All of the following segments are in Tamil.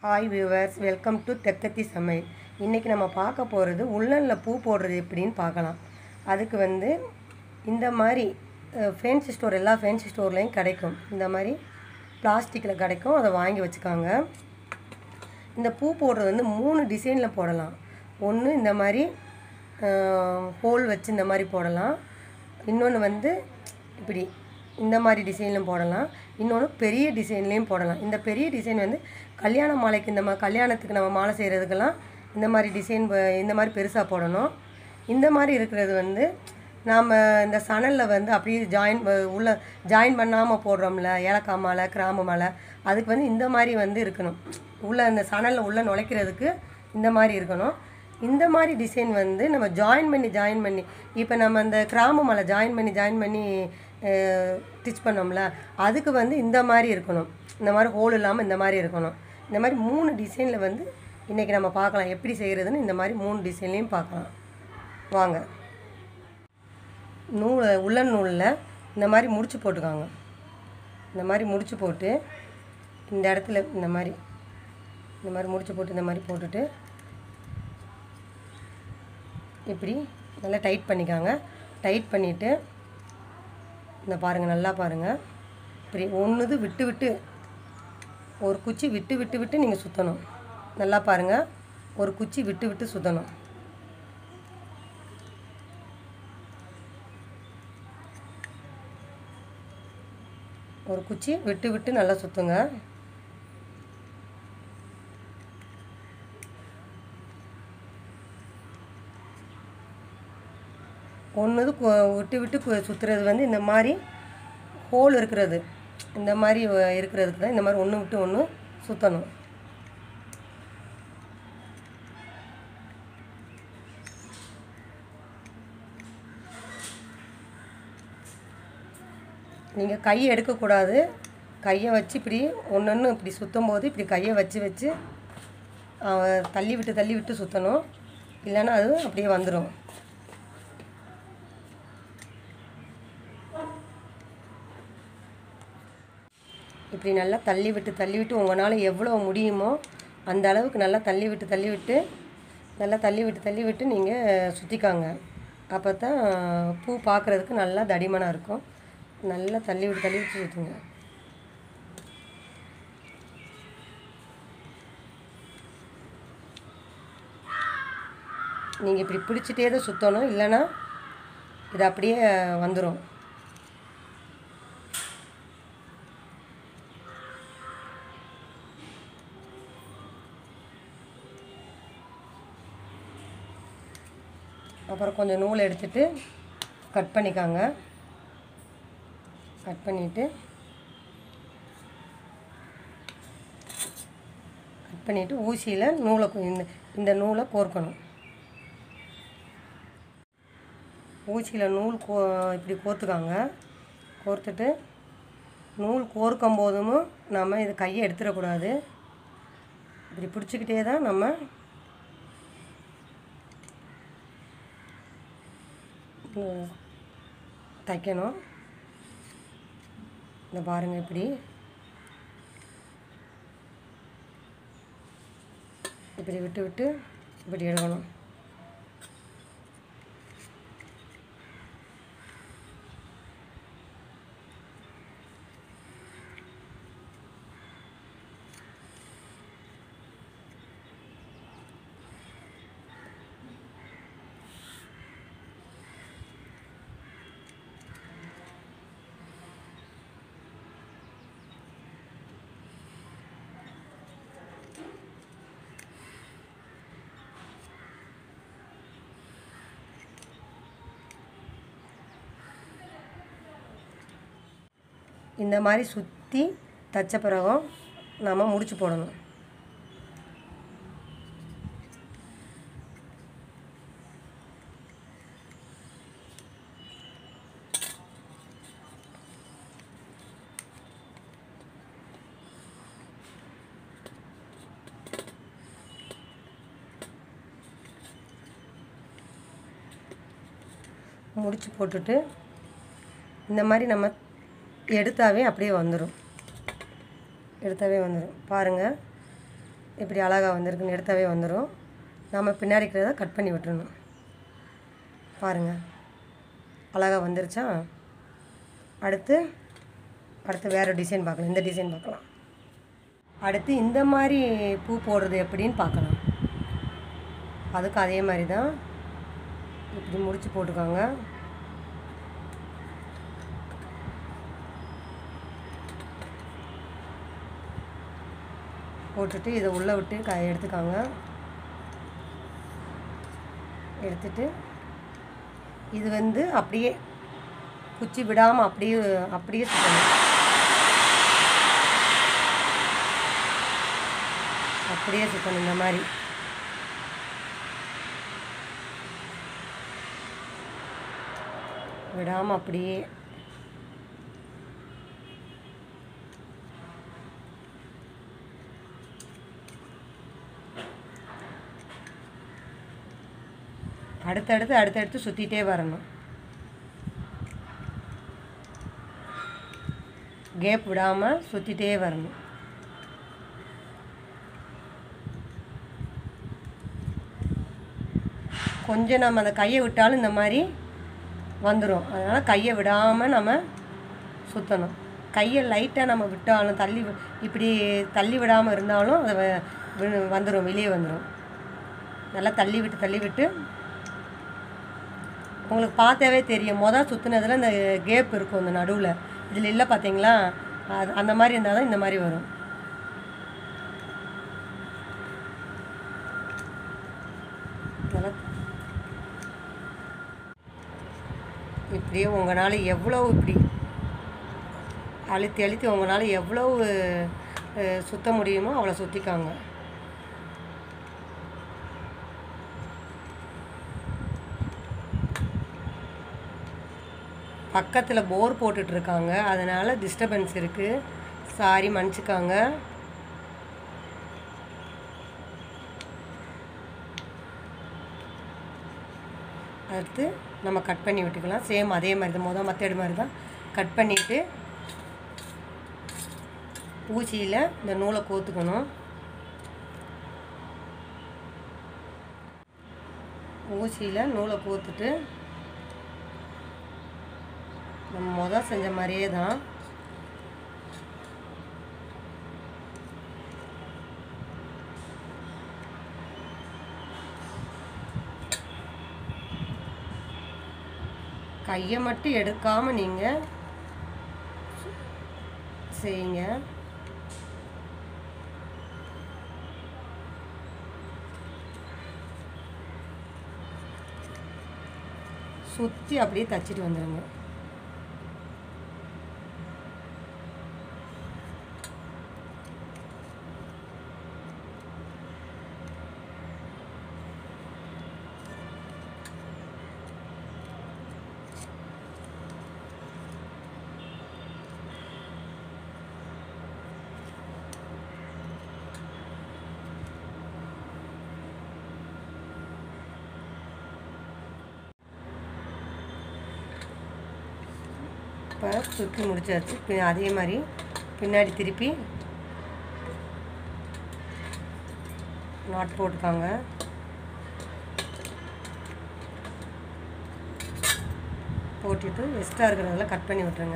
hi viewers welcome to Thekkathi Samayal இன்றைக்கி நம்ம பார்க்க போகிறது உள்ளனில் பூ போடுறது எப்படின்னு பார்க்கலாம் அதுக்கு வந்து இந்த மாதிரி ஃபேன்சி ஸ்டோர் எல்லா ஃபேன்சி ஸ்டோர்லேயும் கிடைக்கும் இந்த மாதிரி பிளாஸ்டிக்கில் கிடைக்கும் அதை வாங்கி வச்சுக்காங்க இந்த பூ போடுறது வந்து மூணு டிசைனில் போடலாம் ஒன்று இந்த மாதிரி ஹோல் வச்சு இந்த மாதிரி போடலாம் இன்னொன்று வந்து இப்படி இந்த மாதிரி டிசைன்லையும் போடலாம் இன்னொன்று பெரிய டிசைன்லேயும் போடலாம் இந்த பெரிய டிசைன் வந்து கல்யாண மாலைக்கு இந்த மாதிரி கல்யாணத்துக்கு நம்ம மாலை செய்கிறதுக்கெல்லாம் இந்த மாதிரி டிசைன் இந்த மாதிரி பெருசாக போடணும் இந்த மாதிரி இருக்கிறது வந்து நாம் இந்த சணலில் வந்து அப்படியே ஜாயின் உள்ள ஜாயின் பண்ணாமல் போடுறோம்ல ஏலக்காய் மாலை கிராம்பு மாலை அதுக்கு வந்து இந்த மாதிரி வந்து இருக்கணும் உள்ளே இந்த சணலில் உள்ளே நுழைக்கிறதுக்கு இந்த மாதிரி இருக்கணும் இந்த மாதிரி டிசைன் வந்து நம்ம ஜாயின் பண்ணி ஜாயின் பண்ணி இப்போ நம்ம இந்த கிராம்பு மலை ஜாயின் பண்ணி ஜாயின் பண்ணி ஸ்டிச் பண்ணோம்ல அதுக்கு வந்து இந்த மாதிரி இருக்கணும் இந்த மாதிரி ஹோல் இல்லாமல் இந்த மாதிரி இருக்கணும் இந்த மாதிரி மூணு டிசைனில் வந்து இன்றைக்கி நம்ம பார்க்கலாம் எப்படி செய்கிறதுன்னு இந்த மாதிரி மூணு டிசைன்லேயும் பார்க்கலாம் வாங்க நூல் உள்ளன் நூலில் இந்த மாதிரி முடிச்சு போட்டுக்காங்க இந்த மாதிரி முடிச்சு போட்டு இந்த இடத்துல இந்த மாதிரி இந்த மாதிரி முடிச்சு போட்டு இந்த மாதிரி போட்டுட்டு இப்படி நல்லா டைட் பண்ணிக்காங்க டைட் பண்ணிவிட்டு இந்த பாருங்கள் நல்லா பாருங்கள் இப்படி ஒன்றுது விட்டு விட்டு ஒரு குச்சி விட்டு விட்டு விட்டு நீங்கள் சுற்றணும் நல்லா பாருங்கள் ஒரு குச்சி விட்டு விட்டு சுற்றணும் ஒரு குச்சி விட்டு விட்டு நல்லா சுற்றுங்க ஒன்று விட்டு விட்டு கு- சுற்றுறது வந்து இந்த மாதிரி ஹோல் இருக்கிறது இந்த மாதிரி வ- இருக்கிறதுக்கு தான் இந்த மாதிரி ஒன்று விட்டு ஒன்று சுற்றணும் நீங்கள் கையை எடுக்கக்கூடாது கையை வச்சு இப்படி ஒன்று இப்படி சுற்றும் போது இப்படி கையை வச்சு வச்சு அஹ், தள்ளி விட்டு தள்ளி விட்டு சுற்றணும் இல்லைன்னா அது அப்படியே வந்துடும் இப்படி நல்லா தள்ளி விட்டு தள்ளி விட்டு உங்களால் எவ்வளோ முடியுமோ அந்த அளவுக்கு நல்லா தள்ளி விட்டு தள்ளி விட்டு நல்லா தள்ளி விட்டு தள்ளி விட்டு நீங்கள் சுற்றிக்காங்க அப்போ தான் பூ பார்க்குறதுக்கு நல்லா தடிமனாக இருக்கும் நல்லா தள்ளி விட்டு தள்ளி விட்டு சுற்றுங்க நீங்கள் இப்படி பிடிச்சிட்டே தான் சுற்றணும் இல்லைன்னா இது அப்படியே வந்துடும் அப்புறம் கொஞ்சம் நூல் எடுத்துட்டு கட் பண்ணிக்காங்க கட் பண்ணிவிட்டு கட் பண்ணிவிட்டு ஊசியில் நூலை கொ- இந்த இந்த நூலை கோர்க்கணும் ஊசியில் நூல் கோ இப்படி கோர்த்துக்காங்க கோர்த்துட்டு நூல் கோர்க்கும் போதும் நம்ம இது கையை எடுத்துடக்கூடாது இப்படி பிடிச்சிக்கிட்டே தான் நம்ம உம், தைக்கணும் இந்த பாருங்கள் இப்படி இப்படி விட்டு விட்டு இப்படி எடுக்கணும் இந்த மாதிரி சுற்றி தச்ச பிறகும் நாம் முடிச்சு போடணும் முடிச்சு போட்டுட்டு இந்த மாதிரி நம்ம எடுத்தாவே அப்படியே வந்துடும் எடுத்தாவே வந்துடும் பாருங்கள் இப்படி அழகாக வந்திருக்குன்னு எடுத்தாவே வந்துடும் நம்ம பின்னாடி இருக்கிறத கட் பண்ணி விட்டுறணும் பாருங்கள் அழகாக வந்துருச்சா அடுத்து அடுத்து வேறு டிசைன் பார்க்கலாம் இந்த டிசைன் பார்க்கலாம் அடுத்து இந்த மாதிரி பூ போடுறது எப்படின்னு பார்க்கலாம் அதுக்கு அதே மாதிரி தான் இப்படி முடிச்சு போட்டுக்கோங்க போட்டுட்டு இதை உள்ளே விட்டு க எடுத்துக்காங்க எடுத்துட்டு இது வந்து அப்படியே குச்சி விடாமல் அப்படியே அப்படியே சுற்றணும் அப்படியே சுற்றணும் இந்த மாதிரி விடாமல் அப்படியே அடுத்தடுத்து அடுத்தடுத்து சுற்றிட்டே வரணும் கேப் விடாமல் சுற்றிட்டே வரணும் கொஞ்சம் நம்ம அந்த கையை விட்டாலும் இந்த மாதிரி வந்துடும் அதனால் கையை விடாமல் நம்ம சுற்றணும் கையை லைட்டாக நம்ம விட்டாலும் தள்ளி வி- இப்படி தள்ளி விடாமல் இருந்தாலும் அது வ- வி- வந்துடும் வெளியே வந்துடும் நல்லா தள்ளி விட்டு தள்ளி விட்டு உங்களுக்கு பார்த்தாவே தெரியும் மொதல் சுற்றுனதில் இந்த கேப் இருக்கும் இந்த நடுவில் இதில் இல்லை பார்த்தீங்களா அது அந்த மாதிரி இருந்தால் தான் இந்த மாதிரி வரும் நல்லா இப்படியே உங்களால் எவ்வளோ இப்படி அழுத்தி அழுத்தி உங்களால் எவ்வளோ அஹ், சுத்த முடியுமோ அவ்வளோ சுற்றிக்காங்க பக்கத்தில் போர் போட்டுட்டு இருக்காங்க அதனால் டிஸ்டர்பன்ஸ் இருக்குது சாரி மன்னிச்சுக்காங்க அடுத்து நம்ம கட் பண்ணி விட்டுக்கலாம் சேம் அதே மாதிரி தான் மொதல் மத்தேடு மாதிரி தான் கட் பண்ணிவிட்டு ஊசியில் இந்த நூலை கோத்துக்கணும் ஊசியில் நூலை கோத்துட்டு நம்ம மொதல் செஞ்ச மாதிரியே தான் கையை மட்டும் எடுக்காமல் நீங்கள் செய்யுங்க சுற்றி அப்படியே தச்சிட்டு வந்துடுங்க இப்போ சுற்றி முடிச்சாச்சு பி- அதே மாதிரி பின்னாடி திருப்பி நாட் போட்டுக்காங்க போட்டுட்டு எக்ஸ்ட்ரா இருக்கிறதெல்லாம் கட் பண்ணி விட்டுருங்க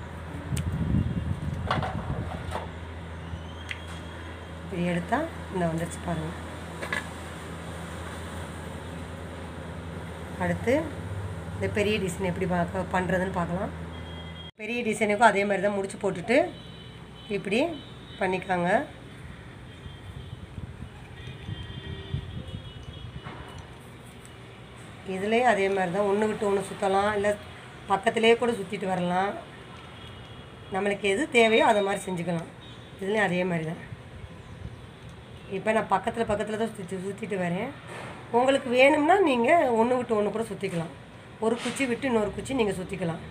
இப்படி எடுத்தால் இந்த வந்துருச்சு பாருங்கள் அடுத்து இந்த பெரிய டிசைன் எப்படி பார்க்க பண்ணுறதுன்னு பார்க்கலாம் பெரிய டிசைனுக்கும் அதே மாதிரி தான் முடிச்சு போட்டுட்டு இப்படி பண்ணிக்காங்க இதுலேயும் அதே மாதிரி தான் ஒன்று விட்டு ஒன்று சுற்றலாம் இல்லை பக்கத்துலேயே கூட சுற்றிட்டு வரலாம் நம்மளுக்கு எது தேவையோ அதை மாதிரி செஞ்சுக்கலாம் இதுலேயும் அதே மாதிரி தான் இப்போ நான் பக்கத்தில் பக்கத்தில் தான் சுற்றி சுற்றிட்டு வரேன் உங்களுக்கு வேணும்னா நீங்கள் ஒன்று விட்டு ஒன்று கூட சுற்றிக்கலாம் ஒரு குச்சி விட்டு இன்னொரு குச்சி நீங்கள் சுற்றிக்கலாம்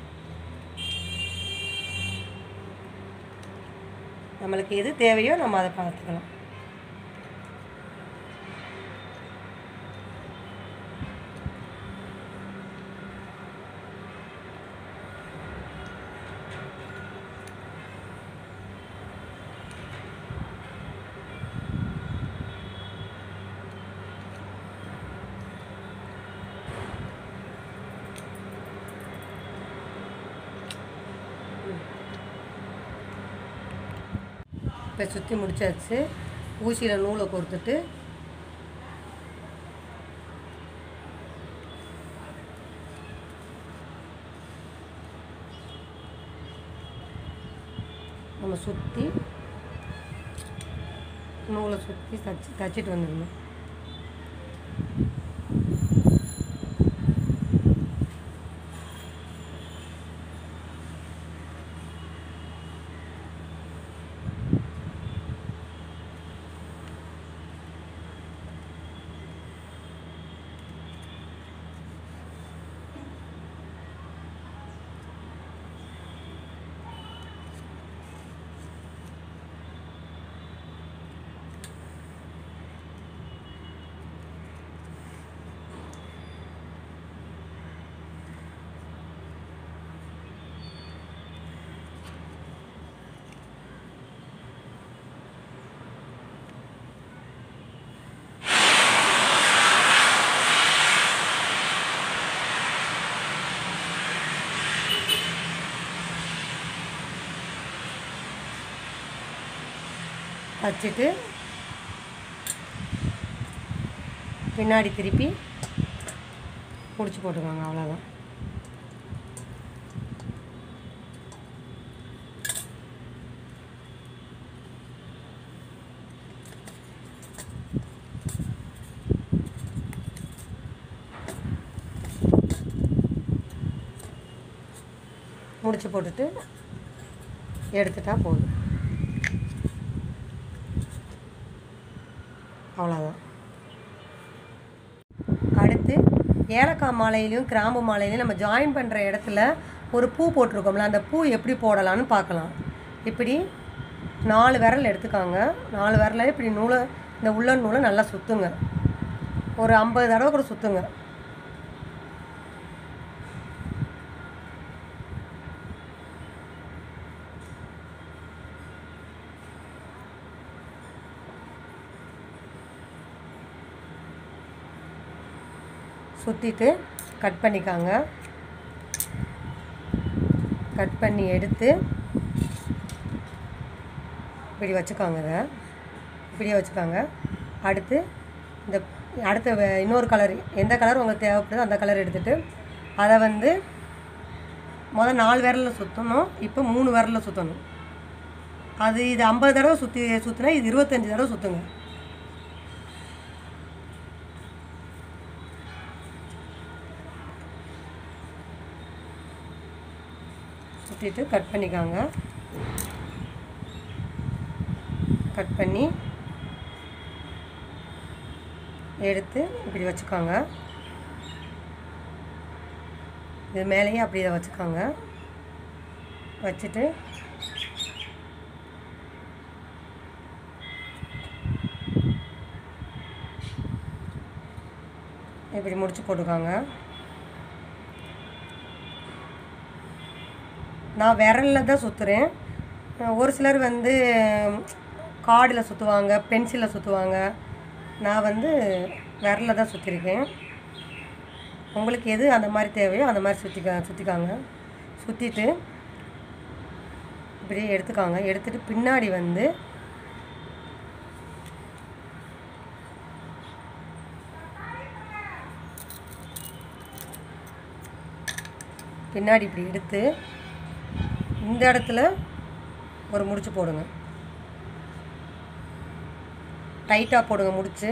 நம்மளுக்கு எது தேவையோ நம்ம அதை பார்த்துக்கலாம் இப்போ சுற்றி முடிச்சாச்சு ஊசியில் நூலை கோர்த்துட்டு நம்ம சுற்றி நூலை சுற்றி தச்சு தச்சிட்டு வந்துடணும் வச்சுட்டு பின்னாடி திருப்பி முடிச்சு போட்டுக்கோங்க அவ்வளோதான் முடிச்சு போட்டுட்டு எடுத்துட்டா போதும் அவ்வளோதான் அடுத்து ஏலக்காய் மாலையிலையும் கிராம்பு மாலையிலையும் நம்ம ஜாயின் பண்ணுற இடத்துல ஒரு பூ போட்டிருக்கோம்ல அந்த பூ எப்படி போடலான்னு பார்க்கலாம் இப்படி நாலு விரல் எடுத்துக்காங்க நாலு விரல இப்படி நூலை இந்த உள்ள நூலை நல்லா சுற்றுங்க ஒரு ஐம்பது தடவை கூட சுற்றுங்க சுற்றிட்டு கட் பண்ணிக்காங்க கட் பண்ணி எடுத்து இப்படி வச்சுக்காங்க இதை இப்படியே வச்சுக்காங்க அடுத்து இந்த அடுத்த வே- இன்னொரு கலர் எந்த கலர் உங்களுக்கு தேவைப்படுதோ அந்த கலர் எடுத்துட்டு அதை வந்து முதல் நாலு விரலில் சுற்றணும் இப்போ மூணு விரலில் சுற்றணும் அது இது ஐம்பது தடவை சுற்றி சுற்றினா இது இருபத்தஞ்சி தடவை சுற்றுங்க சுற்றிட்டு கட் பண்ணிக்காங்க கட் பண்ணி எடுத்து இப்படி வச்சுக்கோங்க இது மேலேயே அப்படி இதை வச்சுக்கோங்க வச்சுட்டு இப்படி முடிச்சு போட்டுக்கோங்க நான் விரலில் தான் சுற்றுறேன் ஒரு சிலர் வந்து கார்டில் சுற்றுவாங்க பென்சிலில் சுற்றுவாங்க நான் வந்து விரலில் தான் சுற்றிருக்கேன் உங்களுக்கு எது அந்த மாதிரி தேவையோ அந்த மாதிரி சுற்றிக்க சுற்றிக்காங்க சுற்றிட்டு இப்படி எடுத்துக்காங்க எடுத்துட்டு பின்னாடி வந்து பின்னாடி இப்படி எடுத்து இந்த இடத்துல ஒரு முடிச்சு போடுங்க டைட்டாக போடுங்க முடிச்சு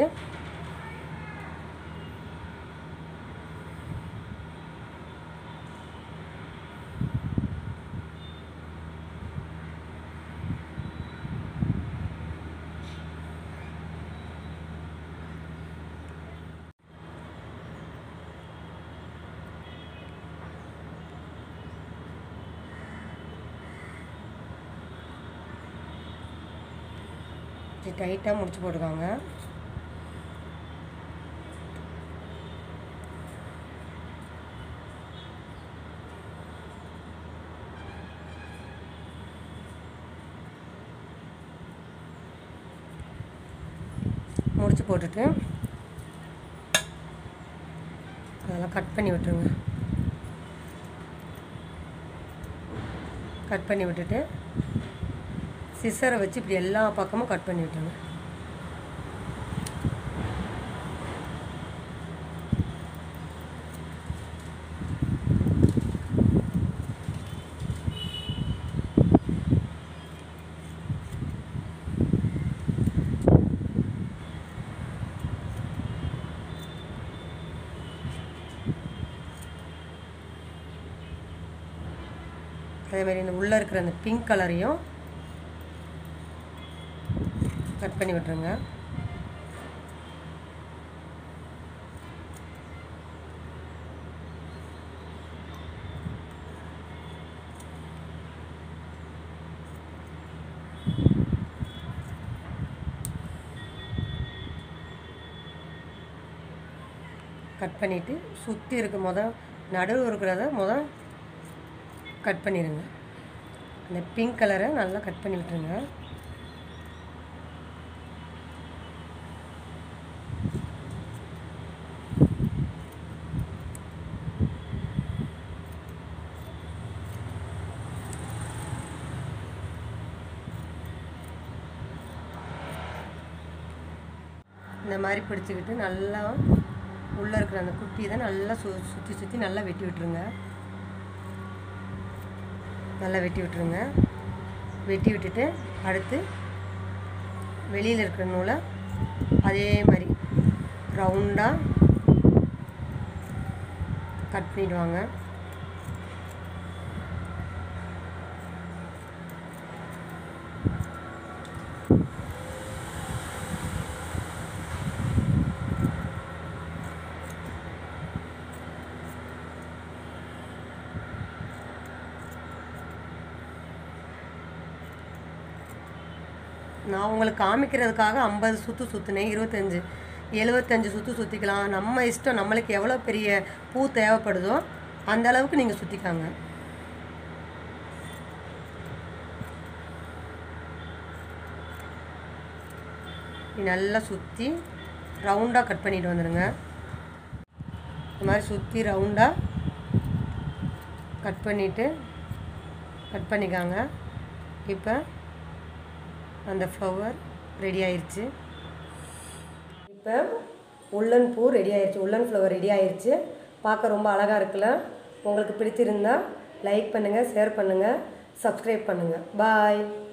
இப்படி டைட்டாக முடிச்சு போட்டுக்காங்க முடிச்சு போட்டுட்டு அதெல்லாம் கட் பண்ணி விட்டுருங்க கட் பண்ணி விட்டுட்டு சிசரை வச்சு இப்படி எல்லா பக்கமும் கட் பண்ணி விட்டுருங்க அதே மாதிரி இந்த உள்ளே இருக்கிற அந்த பிங்க் கலரையும் கட் பண்ணி விட்டுருங்க கட் பண்ணிவிட்டு சுற்றி இருக்க முத நடுவு இருக்கிறத முத கட் பண்ணிடுங்க அந்த பிங்க் கலரை நல்லா கட் பண்ணி விட்டுருங்க இந்த மாதிரி பிடிச்சிக்கிட்டு நல்லா உள்ளே இருக்கிற அந்த குட்டி தான் நல்லா சு சுற்றி சுற்றி நல்லா வெட்டி விட்டுருங்க நல்லா வெட்டி விட்டுருங்க வெட்டி விட்டுட்டு அடுத்து வெளியில் இருக்கிற நூலை அதே மாதிரி ரவுண்டாக கட் பண்ணிடுவாங்க நான் உங்களுக்கு காமிக்கிறதுக்காக ஐம்பது சுற்று சுற்றுனேன் இருபத்தஞ்சு எழுபத்தஞ்சு சுற்று சுற்றிக்கலாம் நம்ம இஷ்டம் நம்மளுக்கு எவ்வளோ பெரிய பூ தேவைப்படுதோ அந்த அளவுக்கு நீங்கள் சுற்றிக்காங்க நல்லா சுற்றி ரவுண்டாக கட் பண்ணிட்டு வந்துடுங்க இந்த மாதிரி சுற்றி ரவுண்டாக கட் பண்ணிவிட்டு கட் பண்ணிக்காங்க இப்போ அந்த ஃப்ளவர் ரெடி ஆயிடுச்சு இப்போ உள்ளன் பூ ரெடி ஆயிடுச்சு உள்ளன் ஃப்ளவர் ரெடி ஆயிடுச்சு பார்க்க ரொம்ப அழகாக இருக்குல்ல உங்களுக்கு பிடிச்சிருந்தா லைக் பண்ணுங்கள் ஷேர் பண்ணுங்கள் சப்ஸ்கிரைப் பண்ணுங்கள் பாய்